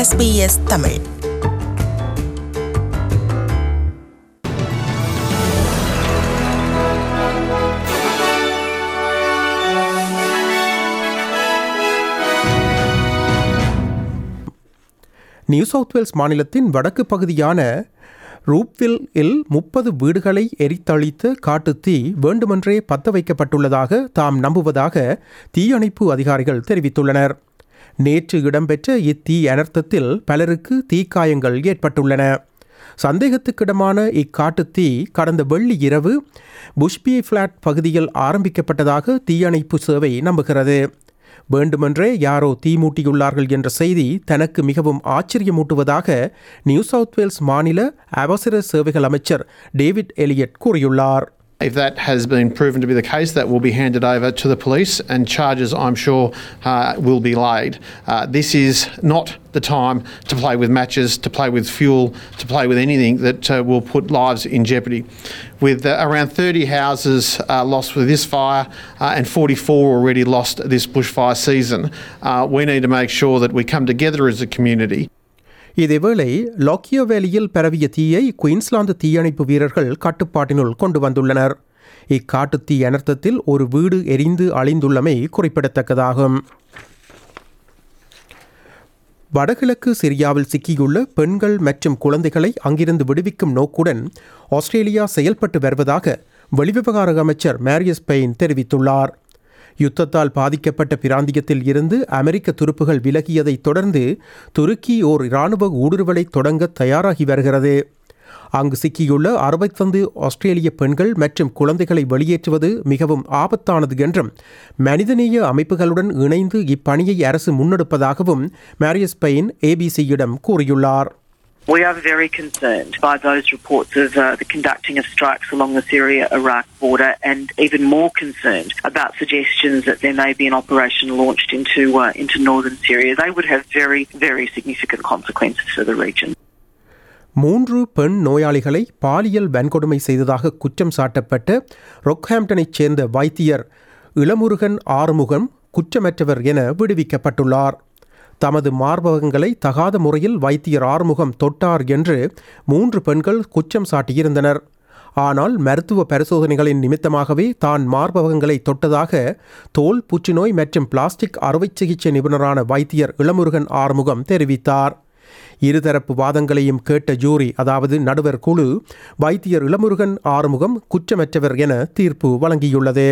SBS Tamil New South Wales மாநிலத்தின் வடக்கு பகுதியான ரூப்வில் இல் முப்பது வீடுகளை எரித்தழித்து காட்டுத் தீ வேண்டுமென்றே பத்த வைக்கப்பட்டுள்ளதாக தாம் நம்புவதாக தீயணைப்பு அதிகாரிகள் தெரிவித்துள்ளனர் நேற்று இடம்பெற்ற இத்தீ அனர்த்தத்தில் பலருக்கு தீக்காயங்கள் ஏற்பட்டுள்ளன சந்தேகத்துக்கிடமான இக்காட்டுத் தீ கடந்த வெள்ளி இரவு புஷ்பி ஃபிளாட் பகுதியில் ஆரம்பிக்கப்பட்டதாக தீயணைப்பு சேவை நம்புகிறது வேண்டுமென்றே யாரோ தீ மூட்டியுள்ளார்கள் என்ற செய்தி தனக்கு மிகவும் ஆச்சரியமூட்டுவதாக நியூ சவுத் வேல்ஸ் மாநில அவசர சேவைகள் அமைச்சர் டேவிட் எலியட் கூறியுள்ளார் If that has been proven to be the case, that will be handed over to the police and charges, I'm sure, uh, will be laid. Uh, this is not the time to play with matches, to play with fuel, to play with anything that uh, will put lives in jeopardy. With uh, around 30 houses uh, lost with this fire uh, and 44 already lost this bushfire season, uh, we need to make sure that we come together as a community. இதேவேளை லாக்கியோ வேலியில் பரவிய தீயை Queensland தீயணைப்பு வீரர்கள் கட்டுப்பாட்டினுள் கொண்டு வந்துள்ளனர் இக்காட்டுத் தீ அனர்த்தத்தில் ஒரு வீடு எரிந்து அழிந்துள்ளமை குறிப்பிடத்தக்கதாகும் வடகிழக்கு சிரியாவில் சிக்கியுள்ள பெண்கள் மற்றும் குழந்தைகளை அங்கிருந்து விடுவிக்கும் நோக்குடன் ஆஸ்திரேலியா செயல்பட்டு வருவதாக வெளிவிவகார அமைச்சர் மேரியஸ் பெயின் தெரிவித்துள்ளார் யுத்தத்தால் பாதிக்கப்பட்ட பிராந்தியத்தில் இருந்து அமெரிக்க துருப்புகள் விலகியதைத் தொடர்ந்து துருக்கி ஓர் இராணுவ ஊடுருவலை தொடங்க தயாராகி வருகிறது அங்கு சிக்கியுள்ள அறுபத்தைந்து ஆஸ்திரேலிய பெண்கள் மற்றும் குழந்தைகளை வெளியேற்றுவது மிகவும் ஆபத்தானது என்றும் மனிதநேய அமைப்புகளுடன் இணைந்து இப்பணியை அரசு முன்னெடுப்பதாகவும் மேரியஸ் பெயின் ஏபிசியிடம் கூறியுள்ளார் We are very concerned by those reports of uh, the conducting of strikes along the Syria-Iraq border and even more concerned about suggestions that there may be an operation launched into, uh, into northern Syria. They would have very, very significant consequences for the region. மூன்று பெண் நோயாளிகளை பாலியல் வன்கொடுமை செய்ததாக குற்றம் சாட்டப்பட்ட ரொக்ஹாம்டனைச் சேர்ந்த வைத்தியர் இளமுருகன் ஆறுமுகம் குற்றமற்றவர் என விடுவிக்கப்பட்டுள்ளார் தமது மார்பகங்களை தகாத முறையில் வைத்தியர் ஆறுமுகம் தொட்டார் என்று மூன்று பெண்கள் குற்றம் சாட்டியிருந்தனர் ஆனால் மருத்துவ பரிசோதனைகளின் நிமித்தமாகவே தான் மார்பகங்களை தொட்டதாக தோல் புற்றுநோய் மற்றும் பிளாஸ்டிக் அறுவை சிகிச்சை நிபுணரான வைத்தியர் இளமுருகன் ஆறுமுகம் தெரிவித்தார் இருதரப்பு வாதங்களையும் கேட்ட ஜூரி அதாவது நடுவர் குழு வைத்தியர் இளமுருகன் ஆறுமுகம் குற்றமற்றவர் என தீர்ப்பு வழங்கியுள்ளது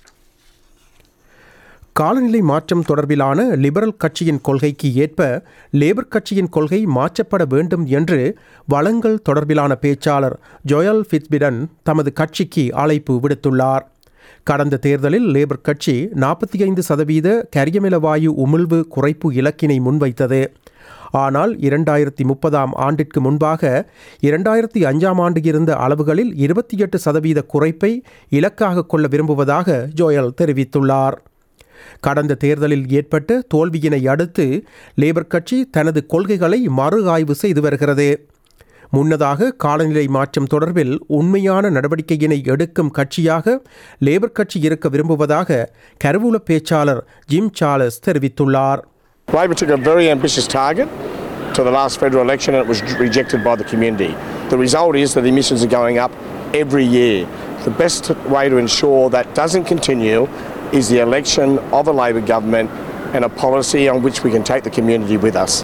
காலநிலை மாற்றம் தொடர்பிலான லிபரல் கட்சியின் கொள்கைக்கு ஏற்ப லேபர் கட்சியின் கொள்கை மாற்றப்பட வேண்டும் என்று வளங்கள் தொடர்பிலான பேச்சாளர் ஜோயல் ஃபிட்ஸ்பிடன் தமது கட்சிக்கு அழைப்பு விடுத்துள்ளார் கடந்த தேர்தலில் லேபர் கட்சி நாற்பத்தி ஐந்து சதவீத கரியமில வாயு உமிழ்வு குறைப்பு இலக்கினை முன்வைத்தது ஆனால் இரண்டாயிரத்தி முப்பதாம் ஆண்டிற்கு முன்பாக இரண்டாயிரத்தி அஞ்சாம் ஆண்டு இருந்த அளவுகளில் இருபத்தி எட்டு சதவீத குறைப்பை இலக்காக கொள்ள விரும்புவதாக ஜோயல் தெரிவித்துள்ளார் கடந்த தேர்தலில் ஏற்பட்ட தோல்வியினை அடுத்து லேபர் கட்சி தனது கொள்கைகளை மறு ஆய்வு செய்து வருகிறது முன்னதாக காலநிலை மாற்றம் தொடர்பில் உண்மையான நடவடிக்கையினை எடுக்கும் கட்சியாக லேபர் கட்சி இருக்க விரும்புவதாக கருவூல பேச்சாளர் ஜிம் சார்லஸ் தெரிவித்துள்ளார் Labor took a very ambitious target to the last federal election and it was rejected by the community. The result is that emissions are going up every year. The best way to ensure that doesn't continue is the election of a Labor government and a policy on which we can take the community with us.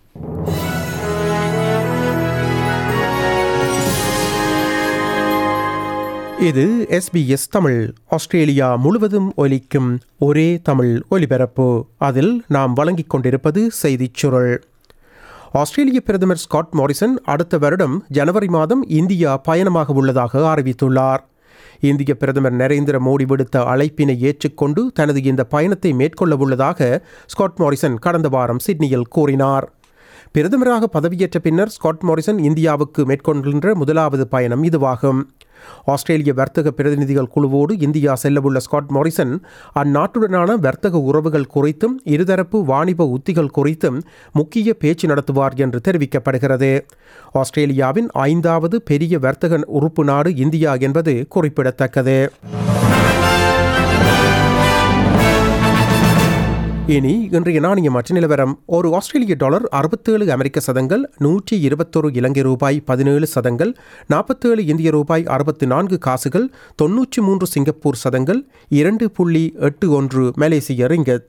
இது SBS Tamil Australia முழுவதும் ஒலிக்கும் ஒரே தமிழ் ஒலிபரப்பு அதில் நாம் வழங்கிக் கொண்டிருப்பது செய்திச் சுருள் ஆஸ்திரேலிய பிரதமர் ஸ்காட் மாரிசன் அடுத்த வருடம் ஜனவரி மாதம் இந்தியா பயணமாக உள்ளதாக அறிவித்துள்ளார் இந்திய பிரதமர் நரேந்திர மோடி விடுத்த அழைப்பினை ஏற்றுக்கொண்டு தனது இந்த பயணத்தை மேற்கொள்ள உள்ளதாக ஸ்காட் மாரிசன் கடந்த வாரம் சிட்னியில் கூறினார் பிரதமராக பதவியேற்ற பின்னர் ஸ்காட் மாரிசன் இந்தியாவுக்கு மேற்கொள்கின்ற முதலாவது பயணம் இதுவாகும் ஆஸ்திரேலிய வர்த்தக பிரதிநிதிகள் குழுவோடு இந்தியா செல்லவுள்ள ஸ்காட் மாரிசன் அந்நாட்டுடனான வர்த்தக உறவுகள் குறித்தும் இருதரப்பு வாணிப உத்திகள் குறித்தும் முக்கிய பேச்சு நடத்துவார் என்று தெரிவிக்கப்படுகிறது ஆஸ்திரேலியாவின் ஐந்தாவது பெரிய வர்த்தக உறுப்பு நாடு இந்தியா என்பது குறிப்பிடத்தக்கது இனி இன்றைய நாணய மற்ற நிலவரம் ஒரு ஆஸ்திரேலிய டாலர் அறுபத்தேழு அமெரிக்க சதங்கள் நூற்றி இருபத்தொரு இலங்கை ரூபாய் பதினேழு சதங்கள் நாற்பத்தேழு இந்திய ரூபாய் அறுபத்தி நான்கு காசுகள் தொன்னூற்றி மூன்று சிங்கப்பூர் சதங்கள் இரண்டு புள்ளி எட்டு ஒன்று மலேசிய ரிங்கத்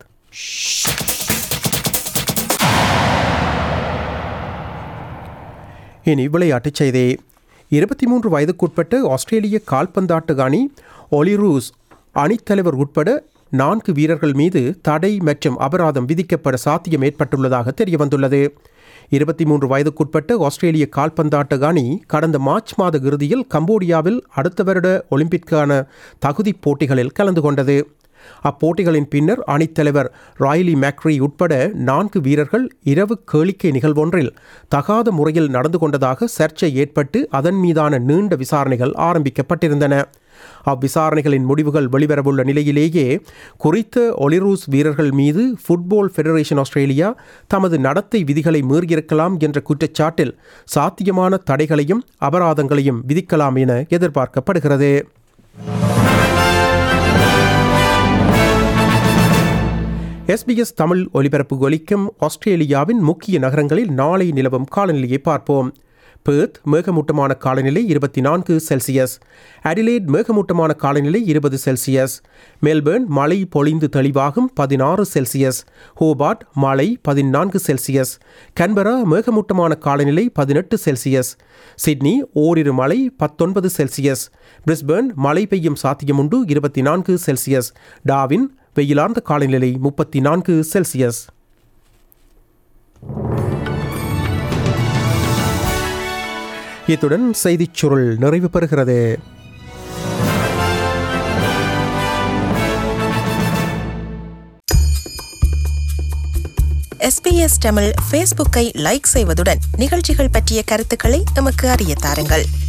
இனி விளையாட்டுச் செய்தி இருபத்தி மூன்று வயதுக்குட்பட்ட ஆஸ்திரேலிய கால்பந்தாட்டு அணி ஒலிரூஸ் அணித்தலைவர் உட்பட நான்கு வீரர்கள் மீது தடை மற்றும் அபராதம் விதிக்கப்பட சாத்தியம் ஏற்பட்டுள்ளதாக தெரியவந்துள்ளது இருபத்தி மூன்று வயதுக்குட்பட்ட ஆஸ்திரேலிய கால்பந்தாட்ட அணி கடந்த மார்ச் மாத இறுதியில் கம்போடியாவில் அடுத்த வருட ஒலிம்பிக்கான தகுதிப் போட்டிகளில் கலந்து கொண்டது அப்போட்டிகளின் பின்னர் அணித்தலைவர் ராய்லி மேக்ரி உட்பட நான்கு வீரர்கள் இரவு கேளிக்கை நிகழ்வொன்றில் தகாத முறையில் நடந்து கொண்டதாக சர்ச்சை ஏற்பட்டு அதன் மீதான நீண்ட விசாரணைகள் ஆரம்பிக்கப்பட்டிருந்தன அவ்விசாரணைகளின் முடிவுகள் வெளிவரவுள்ள நிலையிலேயே குறித்த ஒலிரூஸ் வீரர்கள் மீது ஃபுட்பால் ஃபெடரேஷன் ஆஸ்திரேலியா தமது நடத்தை விதிகளை மீறியிருக்கலாம் என்ற குற்றச்சாட்டில் சாத்தியமான தடைகளையும் அபராதங்களையும் விதிக்கலாம் என எதிர்பார்க்கப்படுகிறது எஸ்பிஎஸ் தமிழ் ஒலிபரப்பு ஒலிக்கும் ஆஸ்திரேலியாவின் முக்கிய நகரங்களில் நாளை நிலவும் காலநிலையை பார்ப்போம் பேர்த் மேகமூட்டமான காலநிலை இருபத்தி நான்கு செல்சியஸ் அடிலேட் மேகமூட்டமான காலநிலை இருபது செல்சியஸ் மெல்பேர்ன் மழை பொழிந்து தெளிவாகும் பதினாறு செல்சியஸ் ஹோபார்ட் மழை பதினான்கு செல்சியஸ் கன்பரா மேகமூட்டமான காலநிலை பதினெட்டு செல்சியஸ் சிட்னி ஓரிரு மழை பத்தொன்பது செல்சியஸ் பிரிஸ்பேர்ன் மழை பெய்யும் சாத்தியமுண்டு இருபத்தி நான்கு செல்சியஸ் டாவின் வெயிலார்ந்த காலநிலை முப்பத்தி நான்கு செல்சியஸ் இத்துடன் செய்திச் சுருள் நிறைவு பெறுகிறது எஸ்பிஎஸ் தமிழ் ஃபேஸ்புக்கை லைக் செய்வதுடன் நிகழ்ச்சிகள் பற்றிய கருத்துக்களை எமக்கு அறிய தாருங்கள்